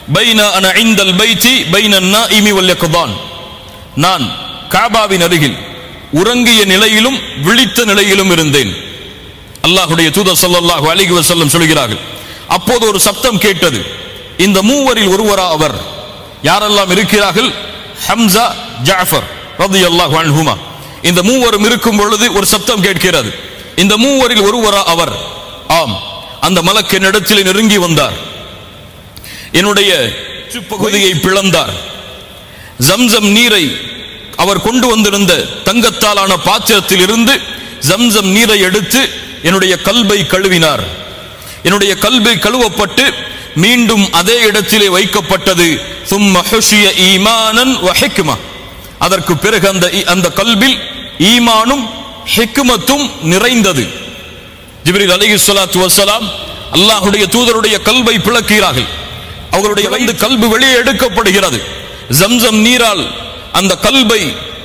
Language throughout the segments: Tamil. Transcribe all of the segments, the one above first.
பைன அன ஐந்தல் பைத்தி பைன நாஇமி வல் யக்தான் நான் காபாவின் அருகில் உறங்கிய நிலையிலும் விழித்த நிலையிலும் இருந்தேன் அல்லாஹுடைய தூதர் ஸல்லல்லாஹு அலைஹி வஸல்லம் சொல்கிறார்கள் அப்போது ஒரு சப்தம் கேட்டது இந்த மூவரில் ஒருவரா அவர் யாரெல்லாம் இருக்கிறார்கள் ஹம்சா ஜாஃபர் ரலியல்லாஹு அன்ஹுமா இந்த மூவரும் இருக்கும் பொழுது ஒரு சப்தம் கேட்கிறது இந்த மூவரில் ஒருவரா அவர் ஆம் அந்த மலக்கு என்னிடத்தில் நெருங்கி வந்தார் என்னுடைய பகுதியை பிளந்தார் ஜம்சம் நீரை அவர் கொண்டு வந்திருந்த தங்கத்தாலான பாத்திரத்தில் இருந்து ஜம்சம் நீரை எடுத்து என்னுடைய கல்பை கழுவினார் என்னுடைய கல்பை கழுவப்பட்டு மீண்டும் அதே இடத்திலே வைக்கப்பட்டது சும்ம ஹுஷிய ஈமானன் வ ஹிக்மா அதற்கு பிறகு அந்த அந்த கல்பில் ஈமானும் ஹிக்மத்தும் நிறைந்தது ஜிப்ரீல் அலைஹி ஸலாத்து வஸலாம் அல்லாஹ்வுடைய தூதருடைய கல்வை பிளக்கிறார்கள் அவர்களுடைய வந்து கல்பு வெளியே எடுக்கப்படுகிறது ஜம்சம் நீரால் அந்த கல்பை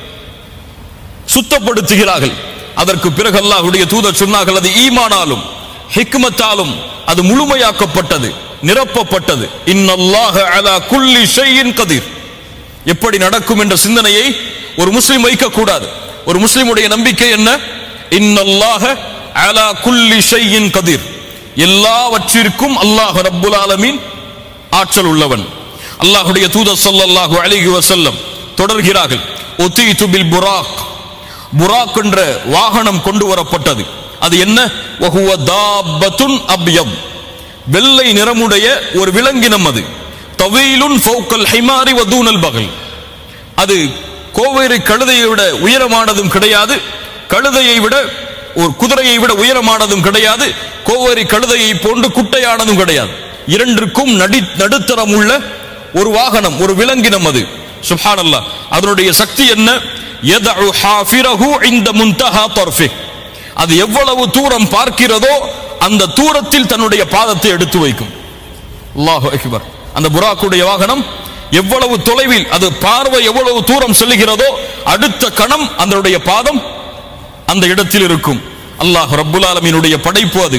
சுத்தப்படுத்துகிறார்கள் அதற்கு பிறகு அல்லாஹ்வுடைய தூதர் சொன்னார்கள் அது ஈமானாலும் ஹிக்மத்தாலும் அது முழுமையாக்கப்பட்டது நிரப்பப்பட்டது இன்னல்லாஹ அலா குல்லி ஷைஇன் கதீர் எப்படி நடக்கும் என்ற சிந்தனையை ஒரு முஸ்லிம் வைக்கக்கூடாது ஒரு முஸ்லிமுடைய நம்பிக்கை என்ன இன்னல்லாஹ அலா குல்லி ஷைஇன் கதீர் எல்லாவற்றிற்கும் அல்லாஹ் ரப்புல் ஆலமீன் ஆற்றல் உள்ளவன் அல்லாஹ்வுடைய தூதர் ஸல்லல்லாஹு அலைஹி வஸல்லம் தொடர்கிறார்கள் உத்தீது பில் புராக் புராக் என்ற வாகனம் கொண்டு வரப்பட்டது அது என்ன வஹுவ தாபத்துன் அப்யம் வெள்ளை நிறமுடைய ஒரு விலங்கினம் அது தவீலுன் ஃபௌக்கல் ஹிமாரி வதூனல் பகல் அது கோவேரி கழுதையை விட உயரமானதும் கிடையாது கழுதையை விட ஒரு குதிரையை விட உயரமானதும் கிடையாது கோவேரி கழுதையை போன்று குட்டையானதும் கிடையாது இரண்டிற்கும் நடி நடுத்தரம் உள்ள ஒரு வாகனம் ஒரு விலங்கினம் அது சுப்ஹானல்லாஹ் அதனுடைய சக்தி என்ன யதஉ ஹாஃபிரஹு இன்த முன்தஹா தர்ஃபிஹ் அது எவ்வளவு தூரம் பார்க்கிறதோ அந்த தூரத்தில் தன்னுடைய பாதத்தை எடுத்து வைக்கும் அல்லாஹு அக்பர் அந்த புராக்குடைய வாகனம் எவ்வளவு தொலைவில் அது பார்வை எவ்வளவு தூரம் செல்லுகிறதோ அடுத்த கணம் அதனுடைய பாதம் அந்த இடத்தில் இருக்கும் அல்லாஹ் ரப்புல் ஆலமீனுடைய படைப்பு அது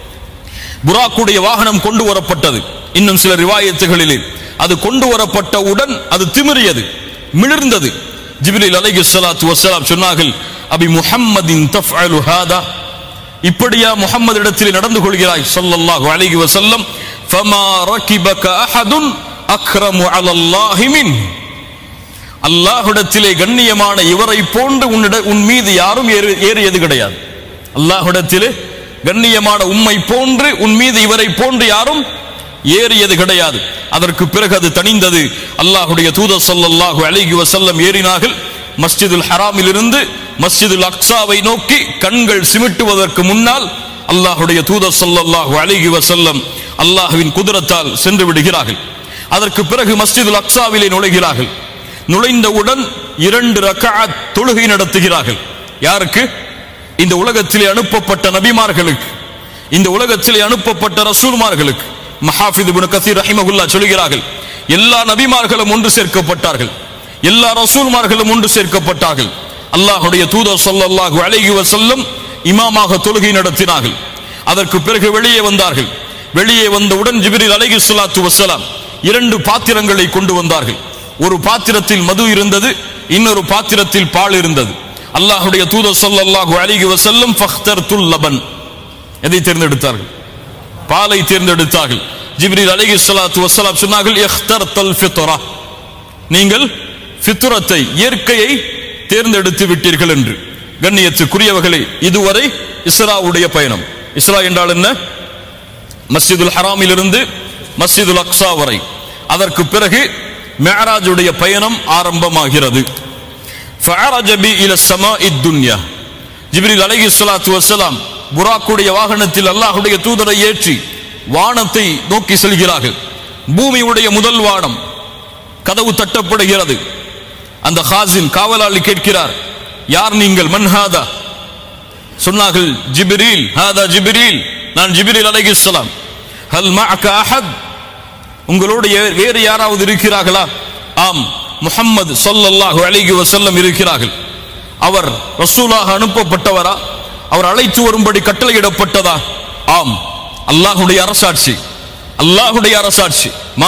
புராக்குடைய வாகனம் கொண்டு வரப்பட்டது இன்னும் சில ரிவாயத்துகளிலே அது கொண்டு வரப்பட்டவுடன் அது திமிரியது மிளிர்ந்தது ஜிப்ரீல் அலைஹி ஸலாத்து வஸலாம் சொன்னார்கள் அபி முஹம்மதின் தஃஅலு ஹாதா இப்படியா முஹம்மது இடத்தில் நடந்து கொள்கிறாய் ஸல்லல்லாஹு அலைஹி வஸல்லம் ஃபமா ரகிபக அஹதுன் அக்ரமு அலல்லாஹி மின் அல்லாஹ்விடத்திலே கண்ணியமான இவரை போன்று உன்னிட உன் மீது யாரும் ஏறு- ஏறியது கிடையாது அல்லாஹ்விடத்திலே கண்ணியமான உம்மை போன்று உன் மீது இவரை போன்று யாரும் ஏறியது கிடையாது அதற்கு பிறகு அது தணிந்தது அல்லாஹ்வுடைய தூதர் ஸல்லல்லாஹு அலைஹி வஸல்லம் ஏறினார்கள் மஸ்ஜிதுல் ஹராமில் இருந்து மஸ்ஜிதுல் அக்ஸாவை நோக்கி கண்கள் சிமிட்டுவதற்கு முன்னால் அல்லாஹ்வுடைய தூதர் ஸல்லல்லாஹு அலைஹி வஸல்லம் அல்லாஹ்வின் குதிரத்தால் சென்று விடுகிறார்கள் அதற்கு பிறகு மஸ்ஜிதுல் அக்ஸாவிலே நுழைகிறார்கள் நுழைந்தவுடன் இரண்டு ரக்அத் தொழுகை நடத்துகிறார்கள் யாருக்கு இந்த உலகத்திலே அனுப்பப்பட்ட நபிமார்களுக்கு இந்த உலகத்திலே அனுப்பப்பட்ட ரசூல்மார்களுக்கு மஹாஃபித் இப்னு கசீர் ரஹிமஹுல்லா சொல்கிறார்கள் எல்லா நபிமார்களும் ஒன்று சேர்க்கப்பட்டார்கள் எல்லா ரசூல்மார்களும் ஒன்று சேர்க்கப்பட்டார்கள் அல்லாஹ்வுடைய தூதர் ஸல்லல்லாஹு அலைஹி வஸல்லம் இமாமாக தொழுகை நடத்தினார்கள் அதற்கு பிறகு வெளியே வந்தார்கள் வெளியே வந்தவுடன் ஜிப்ரீல் அலைஹி ஸலாத்து வஸலாம் இரண்டு பாத்திரங்களை கொண்டு வந்தார்கள் ஒரு பாத்திரத்தில் மது இருந்தது இன்னொரு பாத்திரத்தில் பால் இருந்தது அல்லாஹ்வுடைய தூதர் ஸல்லல்லாஹு அலைஹி வஸல்லம் ஃபக்தர்துல் லபன் எதை தேர்ந்தெடுத்தார்கள் பாலை தேர்ந்தெடுத்தார்கள் ஜிப்ரீல் அலைஹி ஸலாத்து வஸலாம் சொன்னார்கள் இஹ்தர்தல் ஃபித்ரா நீங்கள் ஃபித்ரத்தை இயற்கையை தேர்ந்தெடுத்து விட்டீர்கள் என்று கண்ணியத்துக்குரியவர்களே இதுவரை இஸ்ராவுடைய பயணம் இஸ்ரா என்றால் என்ன மஸ்ஜிதுல் ஹராமில் இருந்து மஸ்ஜிதுல் அக்ஸா வரை அதற்கு பிறகு மேராஜுடைய பயணம் ஆரம்பமாகிறது ஃபஅரஜ பி இல ஸமாஇத் துன்யா ஜிப்ரீல் அலைஹி ஸலாத்து வஸலாம் புராக்குடைய வாகனத்தில் அல்லாஹ்வுடைய தூதரை ஏற்றி வானத்தை நோக்கி செல்கிறார்கள் பூமியுடைய முதல் வானம் கதவு தட்டப்படுகிறது அந்த ஹாசின் காவலாளி கேட்கிறார் யார் நீங்கள் மன்ஹாதா சொன்னார்கள் ஜிப்ரீல் ஹாதா ஜிப்ரீல் நான் ஜிப்ரீல் அலைஹிஸ்ஸலாம் ஹல் மஅக அஹத் உங்களோடு வே- வேறு யாராவது இருக்கிறார்களா ஆம் முஹம்மது ஸல்லல்லாஹு அலைஹி வஸல்லம் இருக்கிறார்கள் அவர் ரசூலாக அனுப்பப்பட்டவரா அவர் அழைத்து வரும்படி கட்டளையிடப்பட்டதா ஆம் அல்லாஹ்வுடைய அரசாட்சி அல்லாஹ்வுடைய அரசாட்சி